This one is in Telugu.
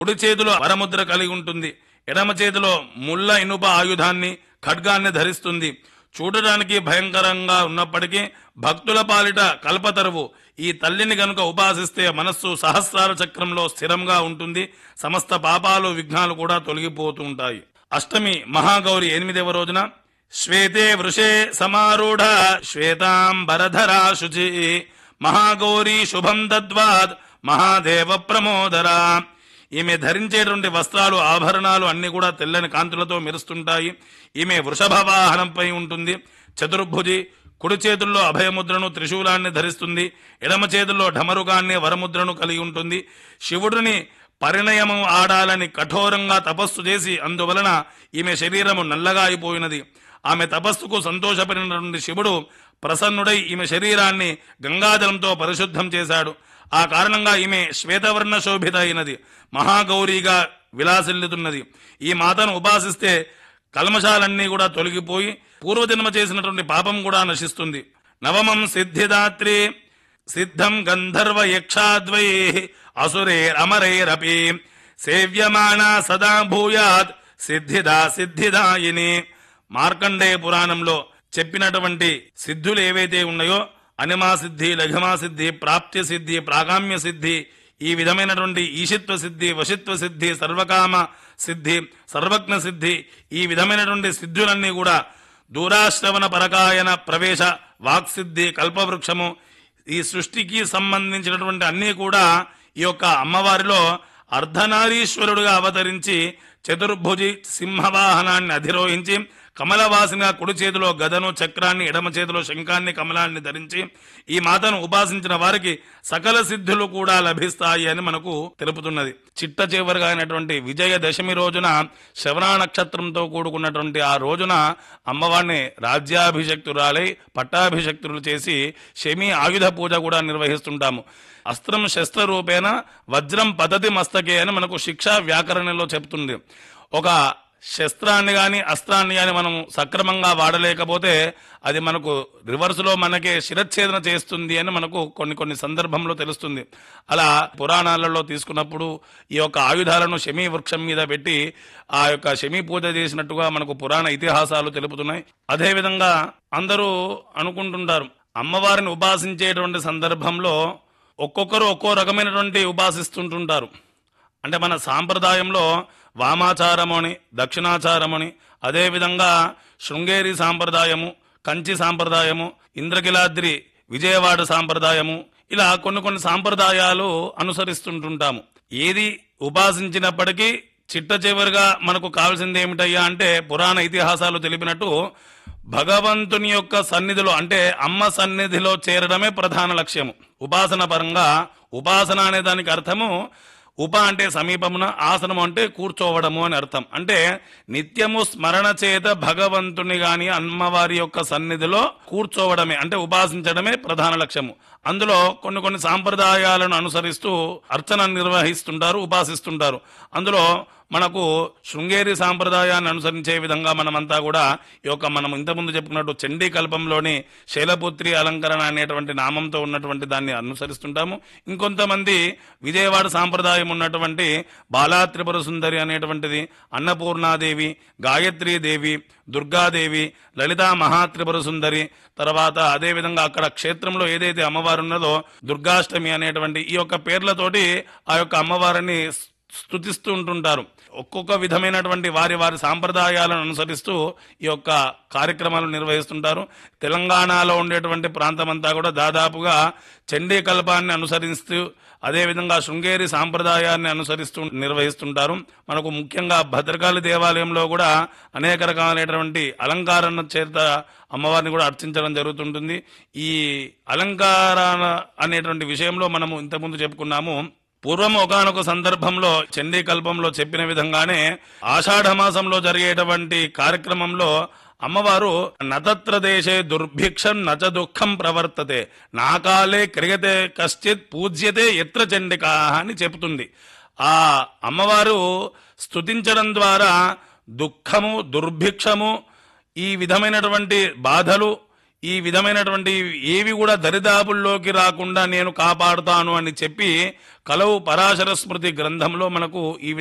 కుడి చేతిలో వరముద్ర కలిగి ఉంటుంది ఎడమ చేతిలో ముళ్ళ ఇనుప ఆయుధాన్ని ఖడ్గాన్ని ధరిస్తుంది చూడడానికి భయంకరంగా ఉన్నప్పటికీ భక్తుల పాలిట కల్పతరువు ఈ తల్లిని గనుక ఉపాసిస్తే మనస్సు సహస్రాల చక్రంలో స్థిరంగా ఉంటుంది సమస్త పాపాలు విఘ్నాలు కూడా తొలగిపోతూ ఉంటాయి అష్టమి మహాగౌరి ఎనిమిదవ రోజున శ్వేతే వృషే సమారూఢ శ్వేతాంబరధరా శుచి మహాగౌరీ శుభం దద్వాద్ మహాదేవ ప్రమోదరా ఈమె ధరించేటువంటి వస్త్రాలు ఆభరణాలు అన్ని కూడా తెల్లని కాంతులతో మెరుస్తుంటాయి ఈమె వృషభ వాహనంపై ఉంటుంది చతుర్భుజి కుడి చేతుల్లో అభయముద్రను త్రిశూలాన్ని ధరిస్తుంది ఎడమ చేతుల్లో ఢమరుగాన్ని వరముద్రను కలిగి ఉంటుంది శివుడిని పరిణయము ఆడాలని కఠోరంగా తపస్సు చేసి అందువలన ఈమె శరీరము నల్లగా అయిపోయినది ఆమె తపస్సుకు సంతోషపడినటువంటి శివుడు ప్రసన్నుడై ఈమె శరీరాన్ని గంగాజలంతో పరిశుద్ధం చేశాడు ఆ కారణంగా ఈమె శ్వేతవర్ణ శోభిత అయినది మహాగౌరీగా విలాసిల్లుతున్నది ఈ మాతను ఉపాసిస్తే కల్మషాలన్నీ కూడా తొలగిపోయి పూర్వజన్మ చేసినటువంటి పాపం కూడా నశిస్తుంది నవమం సిద్ధిదాత్రి సిద్ధం గంధర్వ యక్షాద్వై అసురేరమరైరపి సేవ్యమాన సదా భూయాత్ సిద్ధిదా సిద్ధిదాయిని మార్కండేయ పురాణంలో చెప్పినటువంటి సిద్ధులు ఏవైతే ఉన్నాయో అనిమా సిద్ధి లఘమా సిద్ధి ప్రాప్త్య సిద్ధి ప్రాగామ్య సిద్ధి ఈ విధమైనటువంటి ఈశిత్వ సిద్ధి వశిత్వ సిద్ధి సర్వకామ సిద్ధి సర్వజ్ఞ సిద్ధి ఈ విధమైనటువంటి సిద్ధులన్నీ కూడా దూరాశ్రవణ పరకాయన ప్రవేశ వాక్సిద్ధి కల్పవృక్షము ఈ సృష్టికి సంబంధించినటువంటి అన్నీ కూడా ఈ యొక్క అమ్మవారిలో అర్ధనారీశ్వరుడుగా అవతరించి చతుర్భుజి సింహవాహనాన్ని అధిరోహించి కమలవాసిగా కుడి చేతిలో గదను చక్రాన్ని ఎడమ చేతిలో శంఖాన్ని కమలాన్ని ధరించి ఈ మాతను ఉపాసించిన వారికి సకల సిద్ధులు కూడా లభిస్తాయి అని మనకు తెలుపుతున్నది చిట్ట చివరిగా అయినటువంటి విజయదశమి రోజున శ్రవణ నక్షత్రంతో కూడుకున్నటువంటి ఆ రోజున అమ్మవారిని రాజ్యాభిషక్తురాలై పట్టాభిషక్తులు చేసి శమి ఆయుధ పూజ కూడా నిర్వహిస్తుంటాము అస్త్రం శస్త్ర రూపేణ వజ్రం పద్ధతి మస్తకే అని మనకు శిక్షా వ్యాకరణలో చెప్తుంది ఒక శస్త్రాన్ని గాని అస్త్రాన్ని గాని మనం సక్రమంగా వాడలేకపోతే అది మనకు రివర్స్లో మనకే శిరచ్ఛేదన చేస్తుంది అని మనకు కొన్ని కొన్ని సందర్భంలో తెలుస్తుంది అలా పురాణాలలో తీసుకున్నప్పుడు ఈ యొక్క ఆయుధాలను శమీ వృక్షం మీద పెట్టి ఆ యొక్క శమీ పూజ చేసినట్టుగా మనకు పురాణ ఇతిహాసాలు తెలుపుతున్నాయి అదేవిధంగా అందరూ అనుకుంటుంటారు అమ్మవారిని ఉపాసించేటువంటి సందర్భంలో ఒక్కొక్కరు ఒక్కో రకమైనటువంటి ఉపాసిస్తుంటుంటారు అంటే మన సాంప్రదాయంలో వామాచారము అని దక్షిణాచారము అని అదేవిధంగా శృంగేరి సాంప్రదాయము కంచి సాంప్రదాయము ఇంద్రకిలాద్రి విజయవాడ సాంప్రదాయము ఇలా కొన్ని కొన్ని సాంప్రదాయాలు అనుసరిస్తుంటుంటాము ఏది ఉపాసించినప్పటికీ చిట్ట చివరిగా మనకు కావాల్సింది ఏమిటయ్యా అంటే పురాణ ఇతిహాసాలు తెలిపినట్టు భగవంతుని యొక్క సన్నిధిలో అంటే అమ్మ సన్నిధిలో చేరడమే ప్రధాన లక్ష్యము ఉపాసన పరంగా ఉపాసన అనే దానికి అర్థము ఉప అంటే సమీపమున ఆసనము అంటే కూర్చోవడము అని అర్థం అంటే నిత్యము స్మరణ చేత భగవంతుని గాని అమ్మవారి యొక్క సన్నిధిలో కూర్చోవడమే అంటే ఉపాసించడమే ప్రధాన లక్ష్యము అందులో కొన్ని కొన్ని సాంప్రదాయాలను అనుసరిస్తూ అర్చన నిర్వహిస్తుంటారు ఉపాసిస్తుంటారు అందులో మనకు శృంగేరి సాంప్రదాయాన్ని అనుసరించే విధంగా మనమంతా కూడా ఈ యొక్క మనం ఇంతకుముందు చెప్పుకున్నట్టు చండీ కల్పంలోని శైలపుత్రి అలంకరణ అనేటువంటి నామంతో ఉన్నటువంటి దాన్ని అనుసరిస్తుంటాము ఇంకొంతమంది విజయవాడ సాంప్రదాయం ఉన్నటువంటి బాలా త్రిపుర సుందరి అనేటువంటిది అన్నపూర్ణాదేవి గాయత్రీదేవి దుర్గాదేవి లలితా మహాత్రిపుర సుందరి తర్వాత అదేవిధంగా అక్కడ క్షేత్రంలో ఏదైతే అమ్మవారు ఉన్నదో దుర్గాష్టమి అనేటువంటి ఈ యొక్క పేర్లతోటి ఆ యొక్క అమ్మవారిని స్తుతిస్తూ ఉంటుంటారు ఒక్కొక్క విధమైనటువంటి వారి వారి సాంప్రదాయాలను అనుసరిస్తూ ఈ యొక్క కార్యక్రమాలు నిర్వహిస్తుంటారు తెలంగాణలో ఉండేటువంటి ప్రాంతం అంతా కూడా దాదాపుగా చండీ కల్పాన్ని అనుసరిస్తూ అదేవిధంగా శృంగేరి సాంప్రదాయాన్ని అనుసరిస్తూ నిర్వహిస్తుంటారు మనకు ముఖ్యంగా భద్రకాళి దేవాలయంలో కూడా అనేక రకాలైనటువంటి అలంకారణ చేత అమ్మవారిని కూడా అర్చించడం జరుగుతుంటుంది ఈ అలంకారణ అనేటువంటి విషయంలో మనము ఇంతకుముందు చెప్పుకున్నాము పూర్వం ఒకనొక సందర్భంలో చండీ కల్పంలో చెప్పిన విధంగానే ఆషాఢ మాసంలో జరిగేటువంటి కార్యక్రమంలో అమ్మవారు నతత్ర దేశే దుర్భిక్షం నచ దుఃఖం ప్రవర్తతే నాకాలే క్రియతే కశ్చిత్ పూజ్యతే ఎత్ర చండికా అని చెబుతుంది ఆ అమ్మవారు స్తుతించడం ద్వారా దుఃఖము దుర్భిక్షము ఈ విధమైనటువంటి బాధలు ఈ విధమైనటువంటి ఏవి కూడా దరిదాపుల్లోకి రాకుండా నేను కాపాడుతాను అని చెప్పి కలవు పరాశర స్మృతి గ్రంథంలో మనకు ఈ